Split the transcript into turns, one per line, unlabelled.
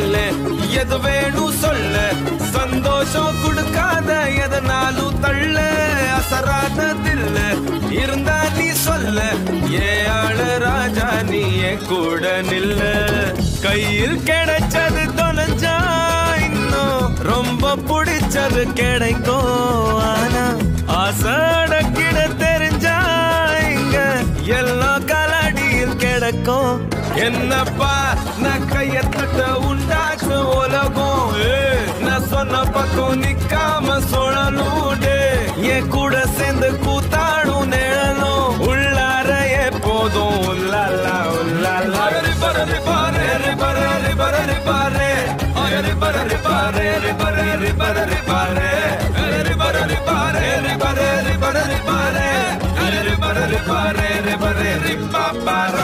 சொல்லு எது வேணும் சொல்லு சந்தோஷம் கொடுக்காத எதனாலும் தள்ள அசராத தில்ல இருந்தா நீ சொல்ல ஏ ஆளு ராஜா நீ என் கூட நில்ல கையில் கிடைச்சது தொலைஞ்சா இன்னும் ரொம்ப பிடிச்சது கிடைக்கும் ஆனா ஆசை அடக்கிட தெரிஞ்சா இங்க எல்லாம் கலடியில் கிடக்கும் என்னப்பா நான் கைய தட்ட உண்டாச்சு உலகம் ஏய், நான் சொன்ன பக்கம் நிக்காம சுழலூடு என் கூட சேர்ந்து கூத்தாடும் நிழலும் உள்ளார எப்போதும் உள்ளாலா உள்ளாலா ரிபரரி பாரு ரிபரரி பரரி பாரு ரிபரரி பாரு ரிபரரி பரரி பாரு ரிபரரி பாரு ரிபரரி பரரி பாரு ரிபரரி பாரு ரிபரரி பாரு